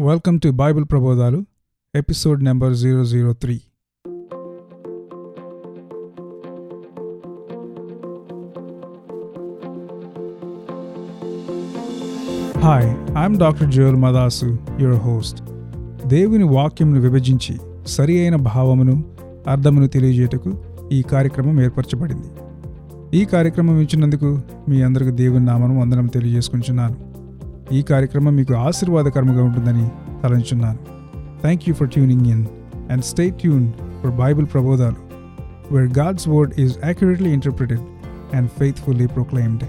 welcome to Bible Prabodhalu episode number zero zero three hi I'm doctor Joel Madasu your host దేవుని వాక్యమును విభజించి సరి అయిన భావమును అర్థమును తెలియజేయటకు ఈ కార్యక్రమం ఏర్పరచబడింది ఈ కార్యక్రమం ఇచ్చినందుకు మీ అందరికి దేవుని నామను వందనం తెలియజేసుకుంటున్నాను ఈ కార్యక్రమం మీకు ఆశీర్వాదకరంగా ఉంటుందని తలంచున్నాను thank you for tuning in and stay tune for Bible Prabodhalu where God's word is accurately interpreted and faithfully proclaimed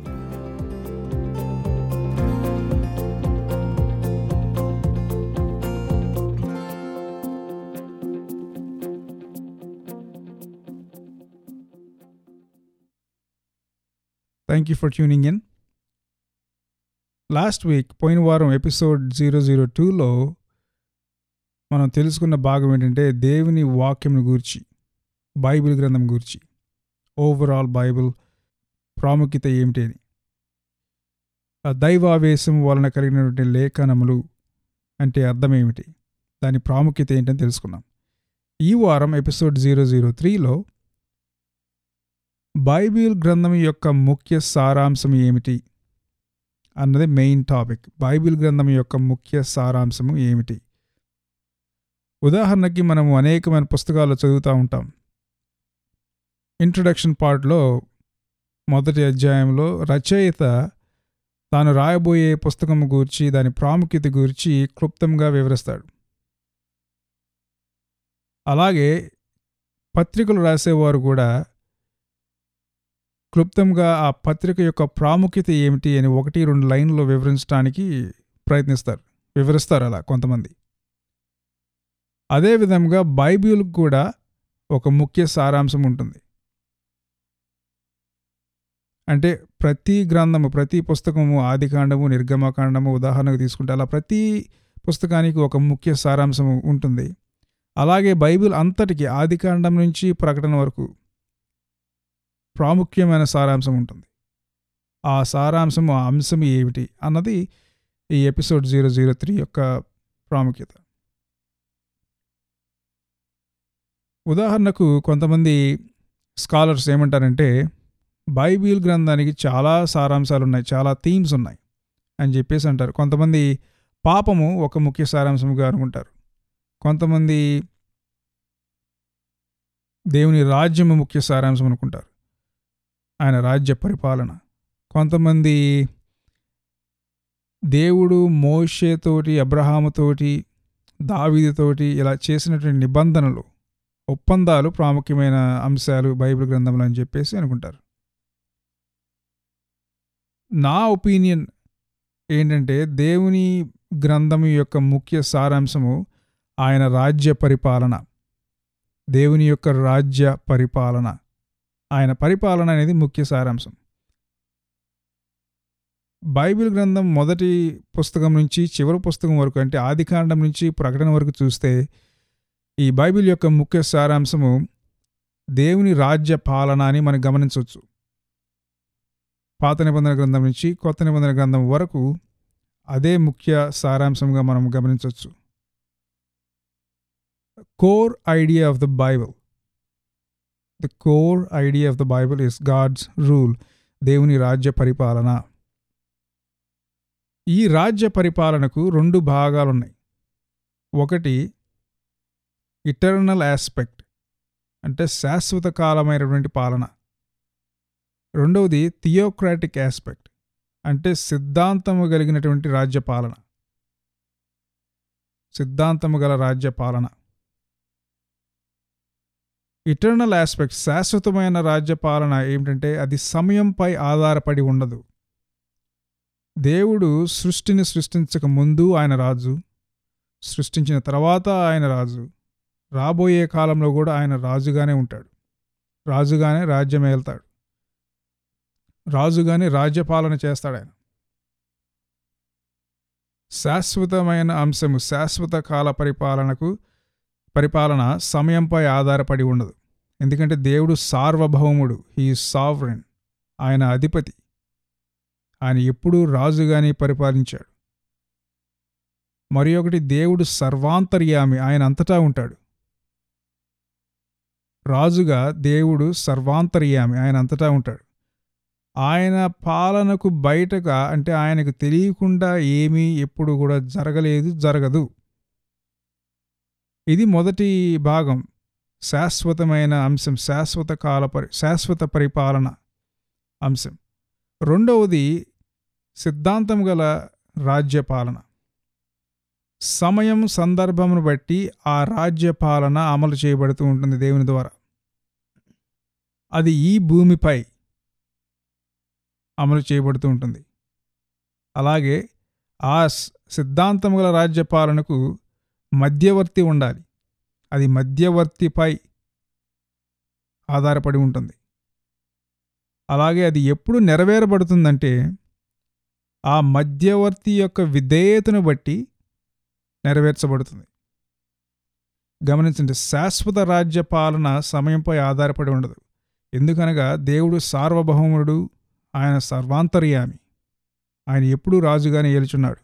thank you for tuning in last week పోయిన వారం ఎపిసోడ్ జీరో జీరో టూలో మనం తెలుసుకున్న భాగం ఏంటంటే దేవుని వాక్యంను గూర్చి బైబిల్ గ్రంథం గూర్చి ఓవరాల్ బైబిల్ ప్రాముఖ్యత ఏమిటి అని ఆ దైవావేశం వలన కలిగినటువంటి లేఖనములు అంటే అర్థం ఏమిటి దాని ప్రాముఖ్యత ఏంటని తెలుసుకున్నాం ఈ వారం ఎపిసోడ్ జీరో జీరో త్రీలో బైబిల్ గ్రంథం యొక్క ముఖ్య సారాంశం ఏమిటి అన్నది మెయిన్ టాపిక్ బైబిల్ గ్రంథం యొక్క ముఖ్య సారాంశము ఏమిటి ఉదాహరణకి మనము అనేకమైన పుస్తకాలు చదువుతూ ఉంటాం ఇంట్రడక్షన్ పార్ట్లో మొదటి అధ్యాయంలో రచయిత తాను రాయబోయే పుస్తకం గురించి దాని ప్రాముఖ్యత గురించి క్లుప్తంగా వివరిస్తాడు అలాగే పత్రికలు రాసేవారు కూడా క్లుప్తంగా ఆ పత్రిక యొక్క ప్రాముఖ్యత ఏమిటి అని ఒకటి రెండు లైన్లో వివరించడానికి ప్రయత్నిస్తారు వివరిస్తారు అలా కొంతమంది అదేవిధంగా బైబిల్ కూడా ఒక ముఖ్య సారాంశం ఉంటుంది అంటే ప్రతి గ్రంథము ప్రతి పుస్తకము ఆదికాండము నిర్గమకాండము ఉదాహరణకు తీసుకుంటే అలా ప్రతి పుస్తకానికి ఒక ముఖ్య సారాంశం ఉంటుంది అలాగే బైబిల్ అంతటికి ఆదికాండం నుంచి ప్రకటన వరకు ప్రాముఖ్యమైన సారాంశం ఉంటుంది ఆ సారాంశం ఆ అంశం ఏమిటి అన్నది ఈ ఎపిసోడ్ జీరో జీరో త్రీ యొక్క ప్రాముఖ్యత ఉదాహరణకు కొంతమంది స్కాలర్స్ ఏమంటారంటే బైబిల్ గ్రంథానికి చాలా సారాంశాలు ఉన్నాయి చాలా థీమ్స్ ఉన్నాయి అని చెప్పేసి అంటారు కొంతమంది పాపము ఒక ముఖ్య సారాంశంగా అనుకుంటారు కొంతమంది దేవుని రాజ్యము ముఖ్య సారాంశం అనుకుంటారు ఆయన రాజ్య పరిపాలన కొంతమంది దేవుడు మోషేతోటి అబ్రహాముతోటి దావీదుతోటి ఇలా చేసినటువంటి నిబంధనలు ఒప్పందాలు ప్రాముఖ్యమైన అంశాలు బైబిల్ గ్రంథంలో అని చెప్పేసి అనుకుంటారు నా ఒపీనియన్ ఏంటంటే దేవుని గ్రంథం యొక్క ముఖ్య సారాంశము ఆయన రాజ్య పరిపాలన దేవుని యొక్క రాజ్య పరిపాలన ఆయన పరిపాలన అనేది ముఖ్య సారాంశం బైబిల్ గ్రంథం మొదటి పుస్తకం నుంచి చివరి పుస్తకం వరకు అంటే ఆదికాండం నుంచి ప్రకటన వరకు చూస్తే ఈ బైబిల్ యొక్క ముఖ్య సారాంశము దేవుని రాజ్య పాలన అని మనం గమనించవచ్చు పాత నిబంధన గ్రంథం నుంచి కొత్త నిబంధన గ్రంథం వరకు అదే ముఖ్య సారాంశంగా మనం గమనించవచ్చు core idea of the Bible the core idea of the Bible is God's rule దేవుని రాజ్య పరిపాలన ఈ రాజ్య పరిపాలనకు రెండు భాగాలున్నాయి ఒకటి ఇటర్నల్ ఆస్పెక్ట్ అంటే శాశ్వత కాలమైనటువంటి పాలన రెండవది థియోక్రాటిక్ ఆస్పెక్ట్ అంటే సిద్ధాంతము కలిగినటువంటి రాజ్య పాలన సిద్ధాంతము గల రాజ్య పాలన ఇటర్నల్ ఆస్పెక్ట్ శాశ్వతమైన రాజ్య పాలన ఏమిటంటే అది సమయంపై ఆధారపడి ఉండదు దేవుడు సృష్టిని సృష్టించక ముందు ఆయన రాజు సృష్టించిన తర్వాత ఆయన రాజు రాబోయే కాలంలో కూడా ఆయన రాజుగానే ఉంటాడు రాజుగానే రాజ్యం వెళ్తాడు రాజుగానే రాజ్యపాలన చేస్తాడు ఆయన శాశ్వతమైన అంశము శాశ్వత కాల పరిపాలనకు పరిపాలన సమయంపై ఆధారపడి ఉండదు ఎందుకంటే దేవుడు సార్వభౌముడు హీ సావరెన్ ఆయన అధిపతి ఆయన ఎప్పుడూ రాజుగానే పరిపాలించాడు మరి ఒకటి దేవుడు సర్వాంతర్యామి ఆయన అంతటా ఉంటాడు రాజుగా దేవుడు సర్వాంతర్యామి ఆయన అంతటా ఉంటాడు ఆయన పాలనకు బయటగా అంటే ఆయనకు తెలియకుండా ఏమీ ఎప్పుడు కూడా జరగలేదు జరగదు ఇది మొదటి భాగం శాశ్వతమైన అంశం శాశ్వత కాల పరి శాశ్వత పరిపాలన అంశం రెండవది సిద్ధాంతం గల రాజ్యపాలన సమయం సందర్భమును బట్టి ఆ రాజ్యపాలన అమలు చేయబడుతూ ఉంటుంది దేవుని ద్వారా అది ఈ భూమిపై అమలు చేయబడుతూ ఉంటుంది అలాగే ఆ సిద్ధాంతం గల రాజ్యపాలనకు మధ్యవర్తి ఉండాలి అది మధ్యవర్తిపై ఆధారపడి ఉంటుంది అలాగే అది ఎప్పుడు నెరవేరబడుతుందంటే ఆ మధ్యవర్తి యొక్క విధేయతను బట్టి నెరవేర్చబడుతుంది గమనించండి శాశ్వత రాజ్య పాలన సమయంపై ఆధారపడి ఉండదు ఎందుకనగా దేవుడు సార్వభౌముడు ఆయన సర్వాంతర్యామి ఆయన ఎప్పుడూ రాజుగానే ఏలుచున్నాడు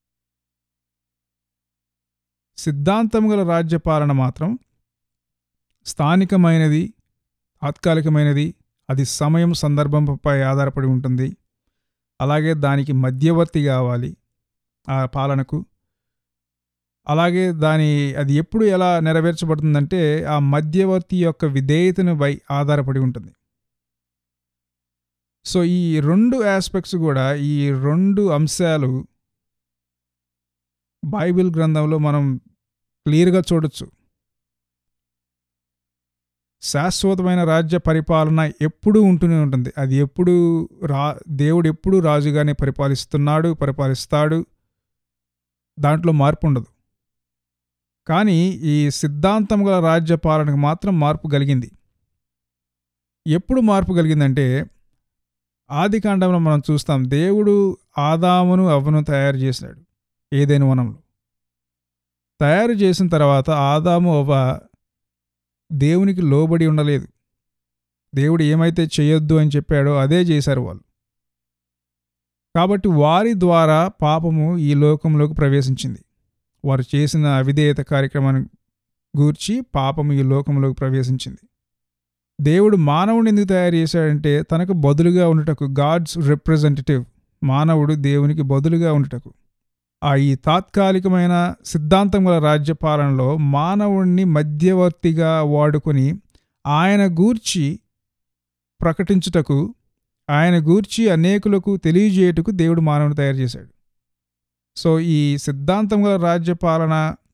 సిద్ధాంతం గల రాజ్యపాలన మాత్రం స్థానికమైనది తాత్కాలికమైనది అది సమయం సందర్భంపై ఆధారపడి ఉంటుంది అలాగే దానికి మధ్యవర్తి కావాలి ఆ పాలనకు అలాగే దాని అది ఎప్పుడు ఎలా నెరవేర్చబడుతుందంటే ఆ మధ్యవర్తి యొక్క విధేయతను పై ఆధారపడి ఉంటుంది సో ఈ రెండు ఆస్పెక్ట్స్ కూడా ఈ రెండు అంశాలు బైబిల్ గ్రంథంలో మనం క్లియర్గా చూడొచ్చు శాశ్వతమైన రాజ్య పరిపాలన ఎప్పుడూ ఉంటూనే ఉంటుంది అది ఎప్పుడు రా దేవుడు ఎప్పుడూ రాజుగానే పరిపాలిస్తున్నాడు పరిపాలిస్తాడు దాంట్లో మార్పు ఉండదు కానీ ఈ సిద్ధాంతం గల రాజ్య పాలనకు మాత్రం మార్పు కలిగింది ఎప్పుడు మార్పు కలిగిందంటే ఆది కాండంలో మనం చూస్తాం దేవుడు ఆదామును అవ్వను తయారు చేసినాడు ఏదైనా వనంలో తయారు చేసిన తర్వాత ఆదాము అవ్వ దేవునికి లోబడి ఉండలేదు దేవుడు ఏమైతే చేయొద్దు అని చెప్పాడో అదే చేశారు వాళ్ళు కాబట్టి వారి ద్వారా పాపము ఈ లోకంలోకి ప్రవేశించింది వారు చేసిన అవిధేయత కార్యక్రమాన్ని గూర్చి పాపము ఈ లోకంలోకి ప్రవేశించింది దేవుడు మానవుని ఎందుకు తయారు చేశాడంటే తనకు బదులుగా ఉండటకు గాడ్స్ రిప్రజెంటేటివ్ మానవుడు దేవునికి బదులుగా ఉండటకు ఆ ఈ తాత్కాలికమైన సిద్ధాంతం గల రాజ్యపాలనలో మానవుణ్ణి మధ్యవర్తిగా వాడుకొని ఆయన గూర్చి ప్రకటించుటకు ఆయన గూర్చి అనేకులకు తెలియజేయటకు దేవుడు మానవుని తయారు చేశాడు సో ఈ సిద్ధాంతం గల రాజ్యపాలన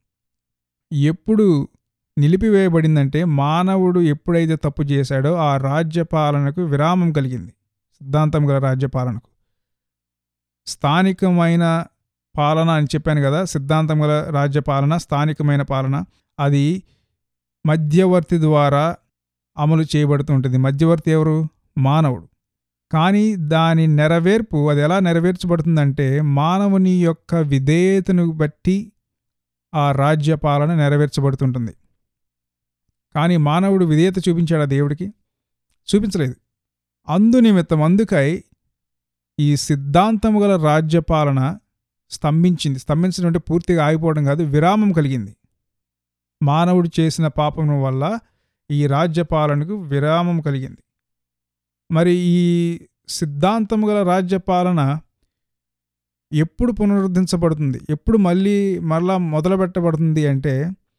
ఎప్పుడు నిలిపివేయబడిందంటే మానవుడు ఎప్పుడైతే తప్పు చేశాడో ఆ రాజ్యపాలనకు విరామం కలిగింది సిద్ధాంతం గల రాజ్యపాలనకు స్థానికమైన పాలన అని చెప్పాను కదా సిద్ధాంతం గల రాజ్యపాలన స్థానికమైన పాలన అది మధ్యవర్తి ద్వారా అమలు చేయబడుతుంటుంది మధ్యవర్తి ఎవరు మానవుడు కానీ దాని నెరవేర్పు అది ఎలా నెరవేర్చబడుతుందంటే మానవుని యొక్క విధేయతను బట్టి ఆ రాజ్య పాలన నెరవేర్చబడుతుంటుంది కానీ మానవుడు విధేయత చూపించాడు ఆ దేవుడికి చూపించలేదు అందు నిమిత్తం అందుకై ఈ సిద్ధాంతము గల రాజ్యపాలన స్తంభించింది స్తంభించడం అంటే పూర్తిగా ఆగిపోవడం కాదు విరామం కలిగింది మానవుడు చేసిన పాపం వల్ల ఈ రాజ్యపాలనకు విరామం కలిగింది మరి ఈ సిద్ధాంతము గల రాజ్యపాలన ఎప్పుడు పునరుద్ధరించబడుతుంది ఎప్పుడు మళ్ళీ మరలా మొదలుపెట్టబడుతుంది అంటే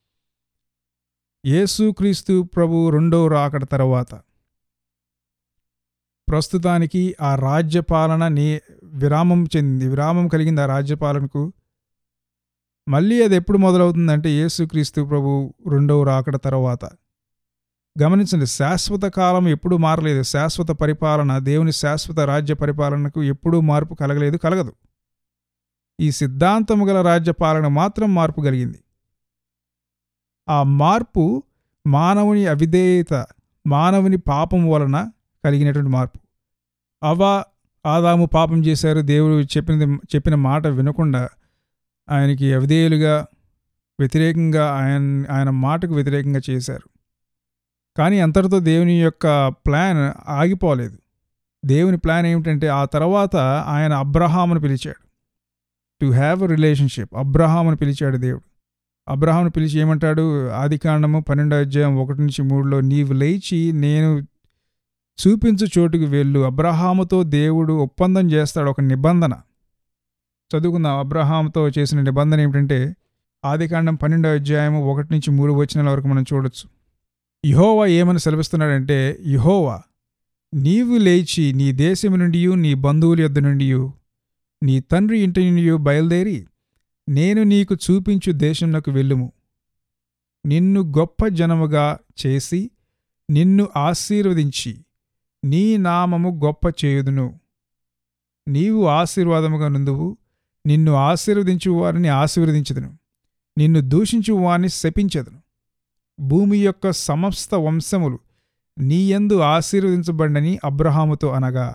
యేసుక్రీస్తు ప్రభు రెండవ రాకడ తర్వాత ప్రస్తుతానికి ఆ రాజ్యపాలన నీ విరామం చెందింది విరామం కలిగింది ఆ రాజ్యపాలనకు మళ్ళీ అది ఎప్పుడు మొదలవుతుందంటే యేసుక్రీస్తు ప్రభు రెండవ రాకడ తర్వాత గమనించండి శాశ్వత కాలం ఎప్పుడూ మారలేదు శాశ్వత పరిపాలన దేవుని శాశ్వత రాజ్య పరిపాలనకు ఎప్పుడూ మార్పు కలగలేదు కలగదు ఈ సిద్ధాంతము గల రాజ్య పాలన మాత్రం మార్పు కలిగింది ఆ మార్పు మానవుని అవిధేయత మానవుని పాపం వలన కలిగినటువంటి మార్పు అవ ఆదాము పాపం చేశారు దేవుడు చెప్పినది చెప్పిన మాట వినకుండా ఆయనకి అవిధేయులుగా వ్యతిరేకంగా ఆయన ఆయన మాటకు వ్యతిరేకంగా చేశారు కానీ అంతటితో దేవుని యొక్క ప్లాన్ ఆగిపోలేదు దేవుని ప్లాన్ ఏమిటంటే ఆ తర్వాత ఆయన అబ్రహామును పిలిచాడు టు హ్యావ్ అ రిలేషన్షిప్ అబ్రహామును పిలిచాడు దేవుడు అబ్రహామును పిలిచి ఏమంటాడు ఆది కాండము పన్నెండో అధ్యాయం ఒకటి నుంచి మూడులో నీవు లేచి నేను చూపించు చోటుకు వెళ్ళు అబ్రహాముతో దేవుడు ఒప్పందం చేస్తాడు ఒక నిబంధన చదువుకుందాం అబ్రహాంతో చేసిన నిబంధన ఏమిటంటే ఆదికాండం పన్నెండో అధ్యాయం ఒకటి నుంచి మూడు వచనాల వరకు మనం చూడొచ్చు యహోవా ఏమని సెలవిస్తున్నాడంటే యహోవా నీవు లేచి నీ దేశం నుండి నీ బంధువుల యొద్ద నుండి నీ తండ్రి ఇంటి నుండి బయలుదేరి నేను నీకు చూపించు దేశంలోకి వెళ్ళుము నిన్ను గొప్ప జనముగా చేసి నిన్ను ఆశీర్వదించి నీ నామము గొప్ప చేయుదును నీవు ఆశీర్వాదముగా నుందువు నిన్ను ఆశీర్వదించు వారిని ఆశీర్వదించదును నిన్ను దూషించు వారిని శపించదును భూమి యొక్క సమస్త వంశములు నీయందు ఆశీర్వదించబడని అబ్రహాముతో అనగా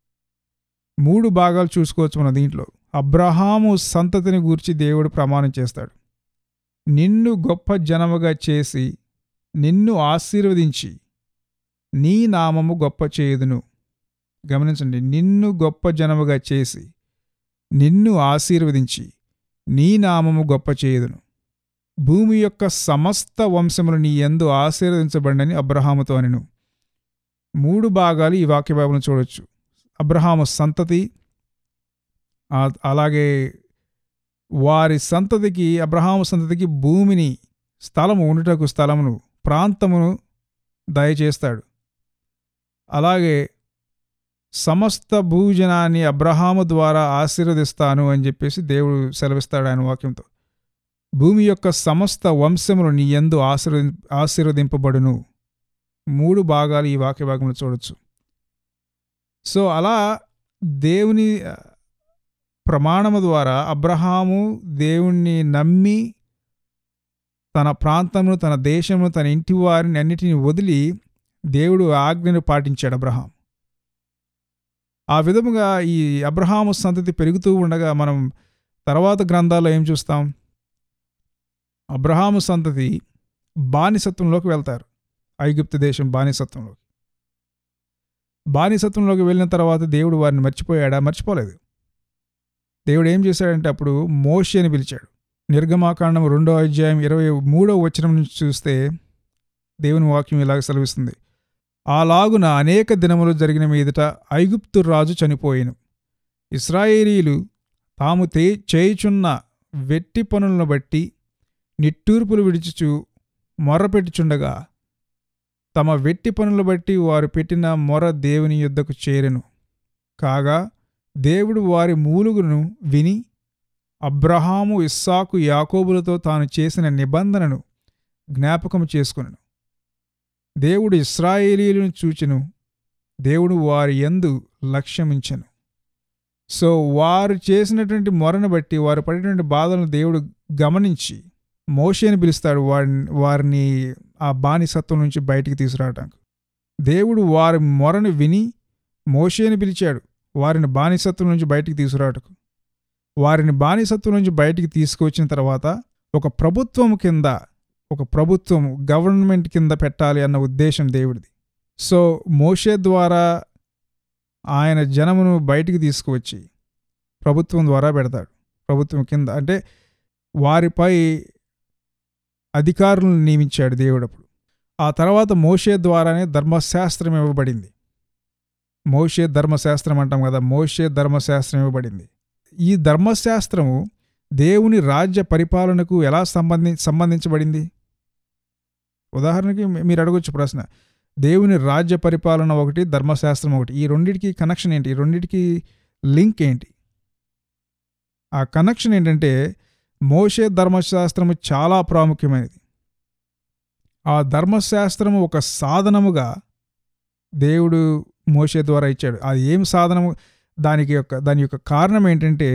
మూడు భాగాలు చూసుకోవచ్చు మన దీంట్లో అబ్రహాము సంతతిని గూర్చి దేవుడు ప్రమాణం చేస్తాడు నిన్ను గొప్ప జనముగా చేసి నిన్ను ఆశీర్వదించి నీ నామము గొప్ప చేయుదును గమనించండి నిన్ను గొప్ప జనముగా చేసి నిన్ను ఆశీర్వదించి నీ నామము గొప్ప చేయుదును భూమి యొక్క సమస్త వంశములు నీ ఎందు ఆశీర్వదించబడినని అబ్రహాముతో అనెను మూడు భాగాలు ఈ వాక్య భాగంలో చూడొచ్చు అబ్రహాము సంతతి ఆ- అలాగే వారి సంతతికి అబ్రహాము సంతతికి భూమిని స్థలము ఉండుటకు స్థలమును ప్రాంతమును దయచేస్తాడు అలాగే సమస్త భూజనాన్ని అబ్రహాము ద్వారా ఆశీర్వదిస్తాను అని చెప్పేసి దేవుడు సెలవిస్తాడు ఆయన వాక్యంతో భూమి యొక్క సమస్త వంశములు నీ యందు ఆశీర్వది ఆశీర్వదింపబడును మూడు భాగాలు ఈ వాక్య భాగంలో చూడొచ్చు సో అలా దేవుని ఆ, ప్రమాణము ద్వారా అబ్రహాము దేవుణ్ణి నమ్మి తన ప్రాంతమును తన దేశమును తన ఇంటి వారిని అన్నిటిని వదిలి దేవుడు ఆజ్ఞను పాటించాడు అబ్రహాం ఆ విధముగా ఈ అబ్రహాము సంతతి పెరుగుతూ ఉండగా మనం తర్వాత గ్రంథాల్లో ఏం చూస్తాం అబ్రహాము సంతతి బానిసత్వంలోకి వెళ్తారు ఐగుప్తు దేశం బానిసత్వంలోకి బానిసత్వంలోకి వెళ్ళిన తర్వాత దేవుడు వారిని మర్చిపోయాడా మర్చిపోలేదు దేవుడు ఏం చేశాడంటే అప్పుడు మోషి అని పిలిచాడు నిర్గమాకాండం రెండో అధ్యాయం ఇరవై మూడో వచనం నుంచి చూస్తే దేవుని వాక్యం ఇలాగ సెలవిస్తుంది అలాగున అనేక దినములు జరిగిన మీదట ఐగుప్తు రాజు చనిపోయెను ఇస్రాయేలీలు తాము తే చేయుచున్న వెట్టి పనులను బట్టి నిట్టూర్పులు విడిచుచు మొర్రపెట్టుచుండగా తమ వెట్టి పనులు బట్టి వారు పెట్టిన మొర దేవుని యుద్ధకు చేరెను కాగా దేవుడు వారి మూలుగును విని అబ్రహాము ఇస్సాకు యాకోబులతో తాను చేసిన నిబంధనను జ్ఞాపకం చేసుకునను దేవుడు ఇస్రాయేలీలను చూచెను దేవుడు వారి యందు లక్ష్యమించెను సో వారు చేసినటువంటి మొరను బట్టి వారు పడినటువంటి బాధలను దేవుడు గమనించి మోషేని పిలుస్తాడు వారిని వారిని ఆ బానిసత్వం నుంచి బయటికి తీసుకురావడానికి దేవుడు వారి మొరను విని మోషేని పిలిచాడు వారిని బానిసత్వం నుంచి బయటికి తీసుకురావటకు వారిని బానిసత్వం నుంచి బయటికి తీసుకువచ్చిన తర్వాత ఒక ప్రభుత్వం కింద ఒక ప్రభుత్వం గవర్నమెంట్ కింద పెట్టాలి అన్న ఉద్దేశం దేవుడిది సో మోషే ద్వారా ఆయన జనమును బయటికి తీసుకువచ్చి ప్రభుత్వం ద్వారా పెడతాడు ప్రభుత్వం కింద అంటే వారిపై అధికారులను నియమించాడు దేవుడు అప్పుడు ఆ తర్వాత మోషే ద్వారానే ధర్మశాస్త్రం ఇవ్వబడింది మోషే ధర్మశాస్త్రం అంటాం కదా మోషే ధర్మశాస్త్రం ఇవ్వబడింది ఈ ధర్మశాస్త్రము దేవుని రాజ్య పరిపాలనకు ఎలా సంబంధి సంబంధించబడింది ఉదాహరణకి మీ- మీరు అడగొచ్చు ప్రశ్న దేవుని రాజ్య పరిపాలన ఒకటి ధర్మశాస్త్రం ఒకటి ఈ రెండిటికి కనెక్షన్ ఏంటి ఈ రెండిటికి లింక్ ఏంటి ఆ కనెక్షన్ ఏంటంటే మోషే ధర్మశాస్త్రము చాలా ప్రాముఖ్యమైనది ఆ ధర్మశాస్త్రము ఒక సాధనముగా దేవుడు మోషే ద్వారా ఇచ్చాడు అది ఏం సాధనము దానికి యొక్క దాని యొక్క కారణం ఏంటంటే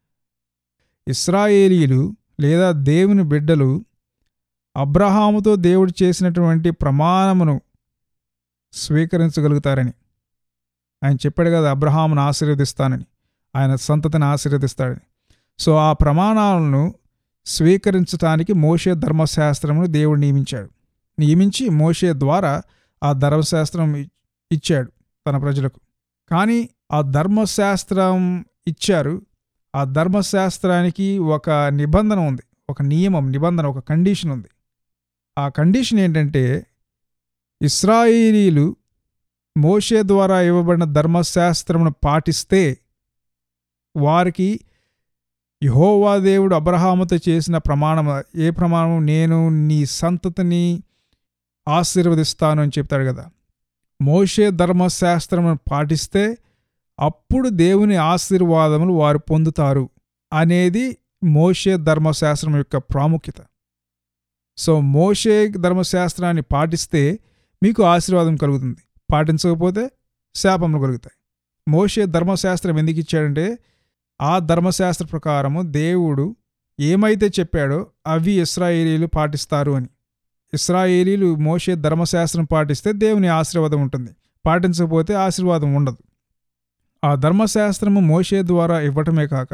ఇస్రాయేలీలు లేదా దేవుని బిడ్డలు అబ్రహాముతో దేవుడు చేసినటువంటి ప్రమాణమును స్వీకరించగలుగుతారని ఆయన చెప్పాడు కదా అబ్రహామును ఆశీర్వదిస్తానని ఆయన సంతతిని ఆశీర్వదిస్తాడని సో ఆ ప్రమాణాలను స్వీకరించటానికి మోషే ధర్మశాస్త్రమును దేవుడు నియమించాడు నియమించి మోషే ద్వారా ఆ ధర్మశాస్త్రం ఇ- ఇచ్చాడు తన ప్రజలకు కానీ ఆ ధర్మశాస్త్రం ఇచ్చారు ఆ ధర్మశాస్త్రానికి ఒక నిబంధన ఉంది ఒక నియమం నిబంధన ఒక కండిషన్ ఉంది ఆ కండిషన్ ఏంటంటే ఇస్రాయేలీలు మోషే ద్వారా ఇవ్వబడిన ధర్మశాస్త్రమును పాటిస్తే వారికి యహోవా దేవుడు అబ్రహాముతో చేసిన ప్రమాణం ఏ ప్రమాణం నేను నీ సంతతిని ఆశీర్వదిస్తాను అని చెప్తాడు కదా మోషే ధర్మశాస్త్రమును పాటిస్తే అప్పుడు దేవుని ఆశీర్వాదములు వారు పొందుతారు అనేది మోషే ధర్మశాస్త్రం యొక్క ప్రాముఖ్యత సో మోషే ధర్మశాస్త్రాన్ని పాటిస్తే మీకు ఆశీర్వాదం కలుగుతుంది పాటించకపోతే శాపములు కలుగుతాయి మోషే ధర్మశాస్త్రం ఎందుకు ఇచ్చాడంటే ఆ ధర్మశాస్త్ర ప్రకారము దేవుడు ఏమైతే చెప్పాడో అవి ఇస్రాయేలీలు పాటిస్తారు అని ఇస్రాయేలీలు మోషే ధర్మశాస్త్రం పాటిస్తే దేవుని ఆశీర్వాదం ఉంటుంది పాటించకపోతే ఆశీర్వాదం ఉండదు ఆ ధర్మశాస్త్రము మోషే ద్వారా ఇవ్వటమే కాక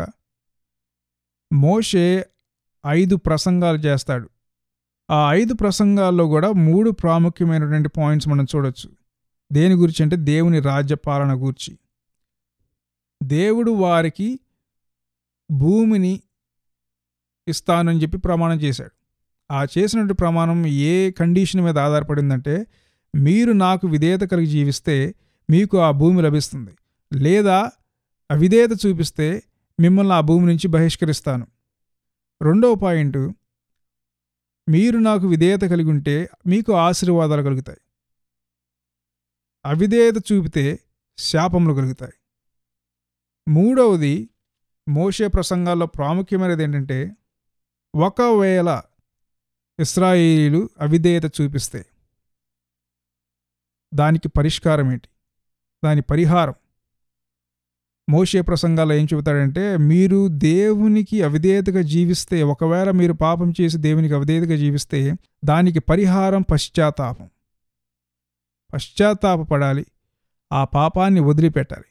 మోషే ఐదు ప్రసంగాలు చేస్తాడు ఆ ఐదు ప్రసంగాల్లో కూడా మూడు ప్రాముఖ్యమైనటువంటి పాయింట్స్ మనం చూడొచ్చు దేని గురించి అంటే దేవుని రాజ్య పాలన గురించి దేవుడు వారికి భూమిని ఇస్తానని చెప్పి ప్రమాణం చేశాడు ఆ చేసినటువంటి ప్రమాణం ఏ కండిషన్ మీద ఆధారపడిందంటే మీరు నాకు విధేయత కలిగి జీవిస్తే మీకు ఆ భూమి లభిస్తుంది లేదా అవిధేయత చూపిస్తే మిమ్మల్ని ఆ భూమి నుంచి బహిష్కరిస్తాను రెండవ పాయింట్ మీరు నాకు విధేయత కలిగి ఉంటే మీకు ఆశీర్వాదాలు కలుగుతాయి అవిధేయత చూపితే శాపములు కలుగుతాయి మూడవది మోషే ప్రసంగాల్లో ప్రాముఖ్యమైనది ఏంటంటే ఒకవేళ ఇస్రాయేలీలు అవిధేయత చూపిస్తే దానికి పరిష్కారం ఏంటి దాని పరిహారం మోషే ప్రసంగాల్లో ఏం చెబుతాడంటే మీరు దేవునికి అవిధేయతగా జీవిస్తే ఒకవేళ మీరు పాపం చేసి దేవునికి అవిధేయతగా జీవిస్తే దానికి పరిహారం పశ్చాత్తాపం పశ్చాత్తాపపడాలి ఆ పాపాన్ని వదిలిపెట్టాలి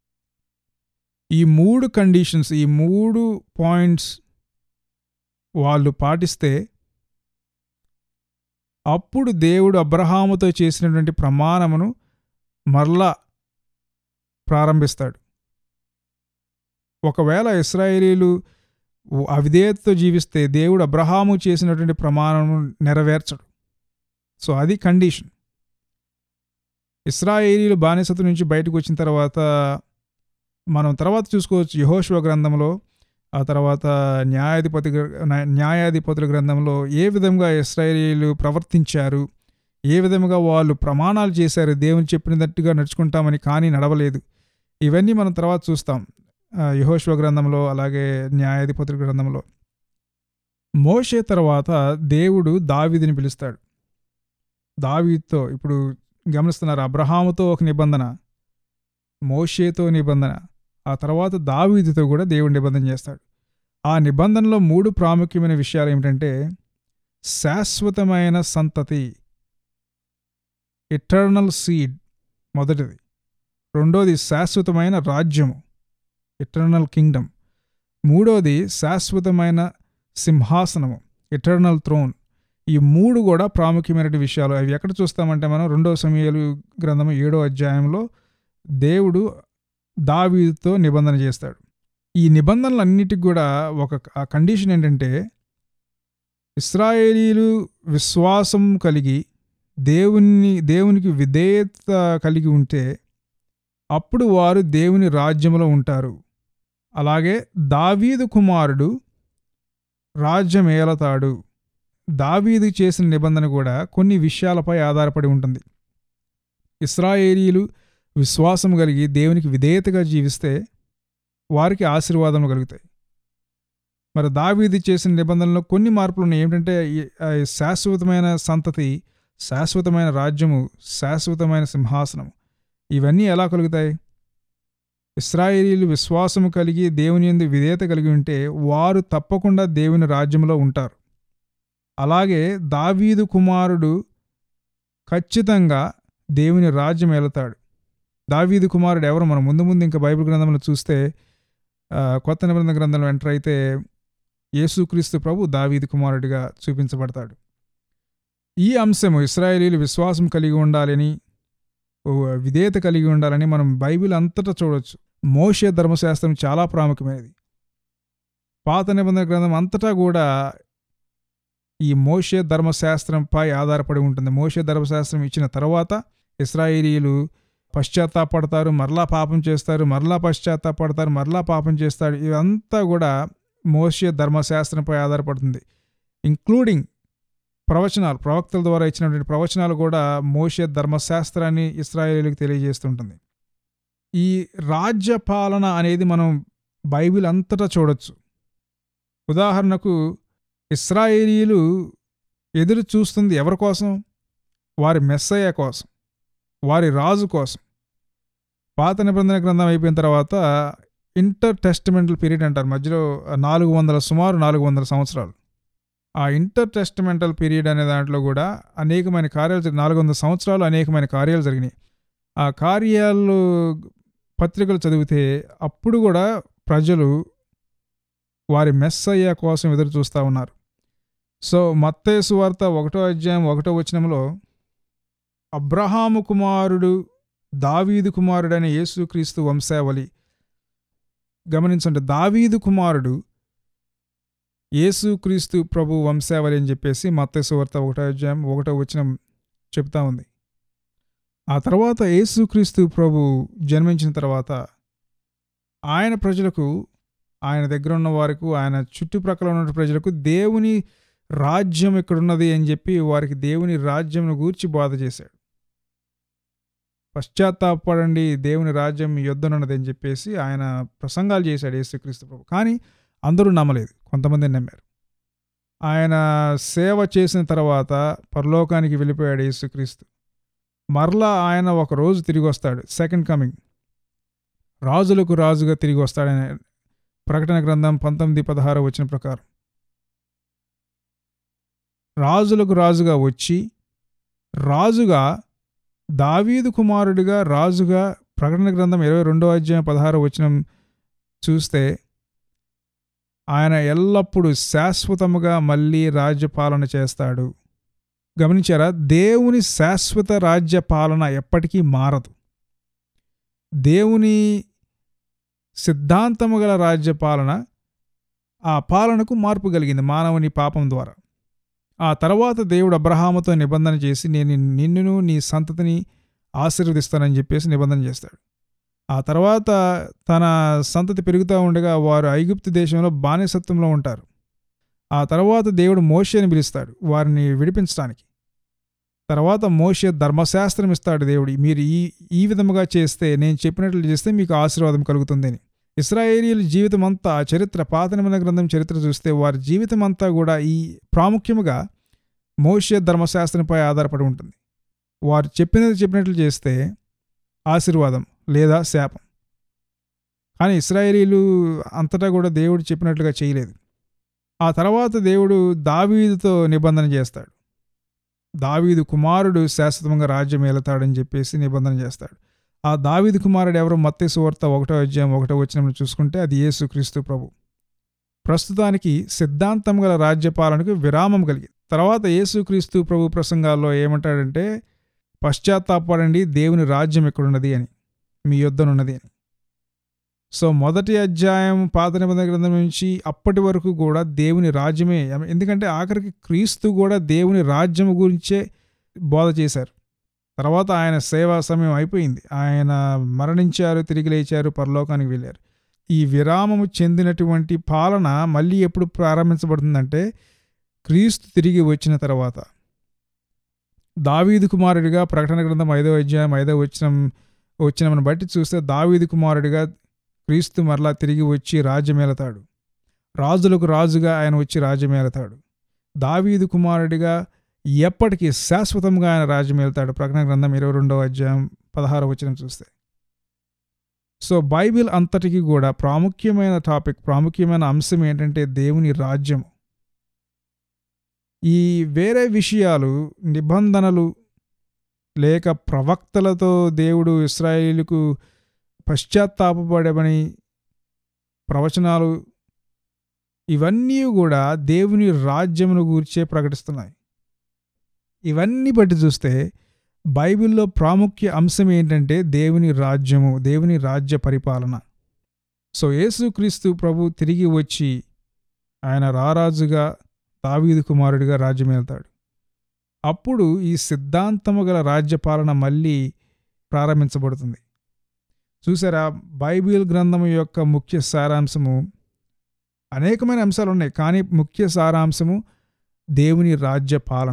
ఈ మూడు కండిషన్స్ ఈ మూడు పాయింట్స్ వాళ్ళు పాటిస్తే అప్పుడు దేవుడు అబ్రహాముతో చేసినటువంటి ప్రమాణమును మరలా ప్రారంభిస్తాడు ఒకవేళ ఇస్రాయేలీలు అవిధేయతతో జీవిస్తే దేవుడు అబ్రహాము చేసినటువంటి ప్రమాణం నెరవేర్చడు సో అది కండిషన్ ఇస్రాయేలీలు బానిసత నుంచి బయటకు వచ్చిన తర్వాత మనం తర్వాత చూసుకోవచ్చు యహోశివ గ్రంథంలో ఆ తర్వాత న్యాయాధిపతి న్యాయాధిపతుల గ్రంథంలో ఏ విధంగా ఇస్రాయేలీలు ప్రవర్తించారు ఏ విధంగా వాళ్ళు ప్రమాణాలు చేశారు దేవుని చెప్పినట్టుగా నడుచుకుంటామని కానీ నడవలేదు ఇవన్నీ మనం తర్వాత చూస్తాం యహోశివ గ్రంథంలో అలాగే న్యాయాధిపతుల గ్రంథంలో మోషే తర్వాత దేవుడు దావీదిని పిలుస్తాడు దావీద్తో ఇప్పుడు గమనిస్తున్నారు అబ్రహాముతో ఒక నిబంధన మోషేతో నిబంధన ఆ తర్వాత దావీదుతో కూడా దేవుడు నిబంధన చేస్తాడు ఆ నిబంధనలో మూడు ప్రాముఖ్యమైన విషయాలు ఏమిటంటే శాశ్వతమైన సంతతి ఇటర్నల్ సీడ్ మొదటిది రెండోది శాశ్వతమైన రాజ్యము ఇటర్నల్ కింగ్డమ్ మూడోది శాశ్వతమైన సింహాసనము ఇటర్నల్ థ్రోన్ ఈ మూడు కూడా ప్రాముఖ్యమైన విషయాలు అవి ఎక్కడ చూస్తామంటే మనం రెండో సమయాలు గ్రంథము ఏడో అధ్యాయంలో దేవుడు దావీదుతో నిబంధన చేస్తాడు ఈ నిబంధనలన్నిటికి కూడా ఒక కండిషన్ ఏంటంటే ఇస్రాయేలీలు విశ్వాసం కలిగి దేవుని దేవునికి విధేయత కలిగి ఉంటే అప్పుడు వారు దేవుని రాజ్యంలో ఉంటారు అలాగే దావీదు కుమారుడు రాజ్యం ఏలతాడు దావీదు చేసిన నిబంధన కూడా కొన్ని విషయాలపై ఆధారపడి ఉంటుంది ఇస్రాయేలీలు విశ్వాసం కలిగి దేవునికి విధేయతగా జీవిస్తే వారికి ఆశీర్వాదం కలుగుతాయి మరి దావీది చేసిన నిబంధనలో కొన్ని మార్పులు ఉన్నాయి ఏమిటంటే శాశ్వతమైన సంతతి శాశ్వతమైన రాజ్యము శాశ్వతమైన సింహాసనం ఇవన్నీ ఎలా కలుగుతాయి ఇస్రాయేలీలు విశ్వాసము కలిగి దేవుని ఎందు విధేయత కలిగి ఉంటే వారు తప్పకుండా దేవుని రాజ్యంలో ఉంటారు అలాగే దావీదు కుమారుడు ఖచ్చితంగా దేవుని రాజ్యం వెళతాడు దావీదు కుమారుడు ఎవరు మనం ముందు ముందు ఇంకా బైబిల్ గ్రంథంలో చూస్తే కొత్త నిబంధన గ్రంథంలో ఎంటర్ అయితే యేసుక్రీస్తు ప్రభు దావీదు కుమారుడిగా చూపించబడతాడు ఈ అంశము ఇస్రాయేలీలు విశ్వాసం కలిగి ఉండాలని విధేయత కలిగి ఉండాలని మనం బైబిల్ అంతటా చూడవచ్చు మోషే ధర్మశాస్త్రం చాలా ప్రాముఖ్యమైనది పాత నిబంధన గ్రంథం అంతటా కూడా ఈ మోషే ధర్మశాస్త్రంపై ఆధారపడి ఉంటుంది మోషే ధర్మశాస్త్రం ఇచ్చిన తర్వాత ఇస్రాయేలీలు పశ్చాత్తాపడతారు మరలా పాపం చేస్తారు మరలా పశ్చాత్తాపడతారు మరలా పాపం చేస్తారు ఇదంతా కూడా మోషే ధర్మశాస్త్రంపై ఆధారపడుతుంది ఇంక్లూడింగ్ ప్రవచనాలు ప్రవక్తల ద్వారా ఇచ్చినటువంటి ప్రవచనాలు కూడా మోషే ధర్మశాస్త్రాన్ని ఇస్రాయేలీలకు తెలియజేస్తుంటుంది ఈ రాజ్య పాలన అనేది మనం బైబిల్ అంతటా చూడొచ్చు ఉదాహరణకు ఇస్రాయేలీలు ఎదురు చూస్తుంది ఎవరి కోసం వారి మెస్సయ్య కోసం వారి రాజు కోసం పాత నిబంధన గ్రంథం అయిపోయిన తర్వాత ఇంటర్ టెస్టిమెంటల్ పీరియడ్ అంటారు మధ్యలో నాలుగు వందల సుమారు నాలుగు వందల సంవత్సరాలు ఆ ఇంటర్ టెస్టిమెంటల్ పీరియడ్ అనే దాంట్లో కూడా అనేకమైన కార్యాలు జరిగి నాలుగు వందల సంవత్సరాలు అనేకమైన కార్యాలు జరిగినాయి ఆ కార్యాలు పత్రికలు చదివితే అప్పుడు కూడా ప్రజలు వారి మెస్సయ్య కోసం ఎదురు చూస్తూ ఉన్నారు సో మత్తేసు వార్త ఒకటో అధ్యాయం ఒకటో వచనంలో అబ్రహాము కుమారుడు దావీదు కుమారుడైన యేసుక్రీస్తు వంశావళి గమనించండి దావీదు కుమారుడు యేసుక్రీస్తు ప్రభు వంశావళి అని చెప్పేసి మత్తేసు వార్త ఒకటో అధ్యాయం ఒకటో వచనం చెప్తా ఉంది ఆ తర్వాత యేసుక్రీస్తు ప్రభు జన్మించిన తర్వాత ఆయన ప్రజలకు ఆయన దగ్గర ఉన్న వారికి ఆయన చుట్టుప్రక్కల ఉన్న ప్రజలకు దేవుని రాజ్యం ఎక్కడున్నది అని చెప్పి వారికి దేవుని రాజ్యంను గూర్చి బోధ చేశాడు పశ్చాత్తాపడండి దేవుని రాజ్యం మీ యొద్దనున్నది అని చెప్పేసి ఆయన ప్రసంగాలు చేశాడు యేసుక్రీస్తు ప్రభు కానీ అందరూ నమ్మలేదు కొంతమంది నమ్మారు ఆయన సేవ చేసిన తర్వాత పరలోకానికి వెళ్ళిపోయాడు యేసుక్రీస్తు మరలా ఆయన ఒక రోజు తిరిగి వస్తాడు సెకండ్ కమింగ్ రాజులకు రాజుగా తిరిగి వస్తాడని ప్రకటన గ్రంథం పంతొమ్మిది పదహారు వచ్చిన ప్రకారం రాజులకు రాజుగా వచ్చి రాజుగా దావీదు కుమారుడిగా రాజుగా ప్రకటన గ్రంథం ఇరవై రెండో అధ్యాయం పదహారు వచనం చూస్తే ఆయన ఎల్లప్పుడూ శాశ్వతముగా మళ్ళీ రాజ్యపాలన చేస్తాడు గమనించారా దేవుని శాశ్వత రాజ్య పాలన ఎప్పటికీ మారదు దేవుని సిద్ధాంతము గల రాజ్య పాలన ఆ పాలనకు మార్పు కలిగింది మానవుని పాపం ద్వారా ఆ తర్వాత దేవుడు అబ్రహాముతో నిబంధన చేసి నేను నిన్నును నీ సంతతిని ఆశీర్వదిస్తానని చెప్పేసి నిబంధన చేస్తాడు ఆ తర్వాత తన సంతతి పెరుగుతూ ఉండగా వారు ఐగుప్తు దేశంలో బానిసత్వంలో ఉంటారు ఆ తర్వాత దేవుడు మోషేని పిలుస్తాడు వారిని విడిపించడానికి తర్వాత మోషే ధర్మశాస్త్రం ఇస్తాడు దేవుడు మీరు ఈ ఈ విధముగా చేస్తే నేను చెప్పినట్లు చేస్తే మీకు ఆశీర్వాదం కలుగుతుందని ఇస్రాయేలీల జీవితం అంతా ఆ చరిత్ర పాత నిబంధన గ్రంథం చరిత్ర చూస్తే వారి జీవితం అంతా కూడా ఈ ప్రాముఖ్యముగా మోషే ధర్మశాస్త్రంపై ఆధారపడి ఉంటుంది వారు చెప్పినది చెప్పినట్లు చేస్తే ఆశీర్వాదం లేదా శాపం కానీ ఇస్రాయేలీలు అంతటా కూడా దేవుడు చెప్పినట్లుగా చేయలేదు ఆ తర్వాత దేవుడు దావీదుతో నిబంధన చేస్తాడు దావీదు కుమారుడు శాశ్వతంగా రాజ్యం ఏలుతాడని చెప్పేసి నిబంధన చేస్తాడు ఆ దావీదు కుమారుడు ఎవరు మత్తేసు వార్త ఒకటో అధ్యాయం ఒకటో వచ్చిన చూసుకుంటే అది యేసుక్రీస్తు ప్రభు ప్రస్తుతానికి సిద్ధాంతం గల రాజ్యపాలనకు విరామం కలిగింది తర్వాత యేసుక్రీస్తు ప్రభు ప్రసంగాల్లో ఏమంటాడంటే పశ్చాత్తాపడండి దేవుని రాజ్యం ఎక్కడున్నది అని మీ యొద్దనున్నది అని సో మొదటి అధ్యాయం పాత నిబంధన గ్రంథం నుంచి అప్పటి వరకు కూడా దేవుని రాజ్యమే ఎందుకంటే ఆఖరికి క్రీస్తు కూడా దేవుని రాజ్యం గురించే బోధ చేశారు తర్వాత ఆయన సేవా సమయం అయిపోయింది ఆయన మరణించారు తిరిగి లేచారు పరలోకానికి వెళ్ళారు ఈ విరామము చెందినటువంటి పాలన మళ్ళీ ఎప్పుడు ప్రారంభించబడుతుందంటే క్రీస్తు తిరిగి వచ్చిన తర్వాత దావీదు కుమారుడిగా ప్రకటన గ్రంథం ఐదో అధ్యాయం ఐదో వచ్చిన వచ్చినమని బట్టి చూస్తే దావీదు కుమారుడిగా క్రీస్తు మరలా తిరిగి వచ్చి రాజ్యమేలతాడు రాజులకు రాజుగా ఆయన వచ్చి రాజ్యమేలతాడు దావీదు కుమారుడిగా ఎప్పటికీ శాశ్వతంగా ఆయన రాజ్యమేలుతాడు ప్రకటన గ్రంథం ఇరవై రెండవ అధ్యాయం పదహారు వచనం చూస్తే సో బైబిల్ అంతటికి కూడా ప్రాముఖ్యమైన టాపిక్ ప్రాముఖ్యమైన అంశం ఏంటంటే దేవుని రాజ్యం ఈ వేరే విషయాలు నిబంధనలు లేక ప్రవక్తలతో దేవుడు ఇస్రాయేలుకు పశ్చాత్తాపడమని ప్రవచనాలు ఇవన్నీ కూడా దేవుని రాజ్యమును గూర్చే ప్రకటిస్తున్నాయి ఇవన్నీ బట్టి చూస్తే బైబిల్లో ప్రాముఖ్య అంశం ఏంటంటే దేవుని రాజ్యము దేవుని రాజ్య పరిపాలన సో యేసుక్రీస్తు ప్రభు తిరిగి వచ్చి ఆయన రారాజుగా దావీదు కుమారుడిగా రాజ్యమేళ్తాడు అప్పుడు ఈ సిద్ధాంతము గల రాజ్యపాలన మళ్ళీ ప్రారంభించబడుతుంది చూసారా బైబిల్ గ్రంథము యొక్క ముఖ్య సారాంశము అనేకమైన అంశాలు ఉన్నాయి కానీ ముఖ్య సారాంశము దేవుని రాజ్య పాలన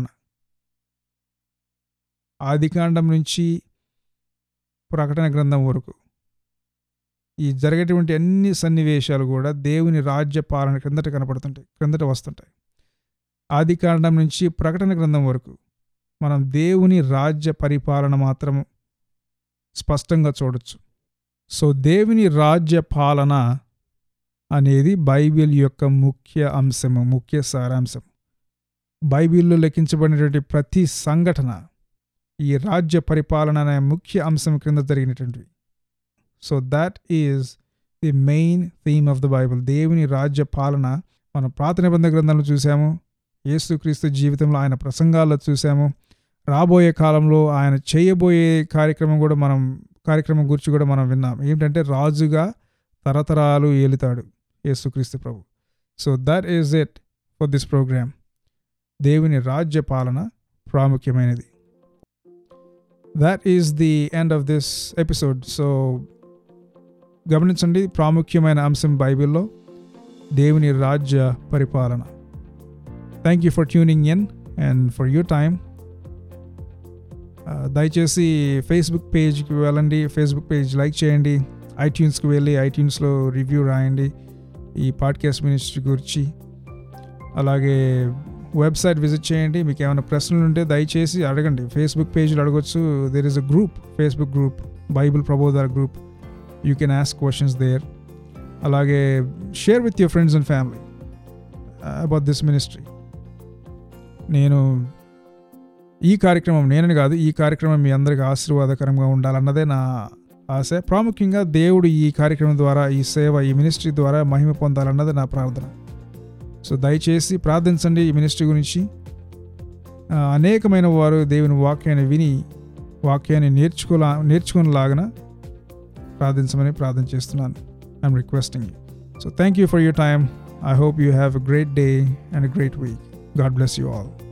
ఆదికాండం నుంచి ప్రకటన గ్రంథం వరకు ఈ జరిగేటువంటి అన్ని సన్నివేశాలు కూడా దేవుని రాజ్య పాలన క్రిందట కనపడుతుంటాయి క్రిందట వస్తుంటాయి ఆదికాండం నుంచి ప్రకటన గ్రంథం వరకు మనం దేవుని రాజ్య పరిపాలన మాత్రం స్పష్టంగా చూడొచ్చు సో దేవుని రాజ్య పాలన అనేది బైబిల్ యొక్క ముఖ్య అంశము ముఖ్య సారాంశం బైబిల్లో లెక్కించబడినటువంటి ప్రతి సంఘటన ఈ రాజ్య పరిపాలన అనే ముఖ్య అంశం క్రింద జరిగినటువంటివి so that is the main theme of the Bible దేవుని రాజ్య పాలన మనం పాత నిబంధన గ్రంథాలను చూసాము యేసుక్రీస్తు జీవితంలో ఆయన ప్రసంగాల్లో చూసాము రాబోయే కాలంలో ఆయన చేయబోయే కార్యక్రమం కూడా మనం కార్యక్రమం గురించి కూడా మనం విన్నాం ఏంటంటే రాజుగా తరతరాలు ఏలుతాడు యేసుక్రీస్తు ప్రభు so that is it for this programme దేవుని రాజ్య పాలన ప్రాముఖ్యమైనది that is the end of this episode so గమనించండి ప్రాముఖ్యమైన అంశం బైబిల్లో దేవుని రాజ్య పరిపాలన thank you for tuning in and for your time దయచేసి ఫేస్బుక్ పేజ్కి వెళ్ళండి ఫేస్బుక్ పేజ్ లైక్ చేయండి ఐట్యూన్స్కి వెళ్ళి ఐట్యూన్స్లో రివ్యూ రాయండి ఈ పాడ్కాస్ట్ మినిస్ట్రీ గురించి అలాగే వెబ్సైట్ విజిట్ చేయండి మీకు ఏమైనా ప్రశ్నలు ఉంటే దయచేసి అడగండి ఫేస్బుక్ పేజ్లో అడగొచ్చు there is a group Facebook group Bible Prabodhar group you can ask questions there అలాగే share with your friends and family about this ministry నేను ఈ కార్యక్రమం నేనని కాదు ఈ కార్యక్రమం మీ అందరికి ఆశీర్వాదకరంగా ఉండాలన్నదే నా ఆశ ప్రాముఖ్యంగా దేవుడు ఈ కార్యక్రమం ద్వారా ఈ సేవ ఈ మినిస్ట్రీ ద్వారా మహిమ పొందాలన్నది నా ప్రార్థన సో దయచేసి ప్రార్థించండి ఈ మినిస్ట్రీ గురించి ఆ, అనేకమైన వారు దేవుని వాక్యాన్ని విని వాక్యాన్ని నేర్చుకోలా నేర్చుకునేలాగన ప్రార్థించమని ప్రార్థన చేస్తున్నాను I'm requesting you so thank you for your time I hope you have a great day and a great week God bless you all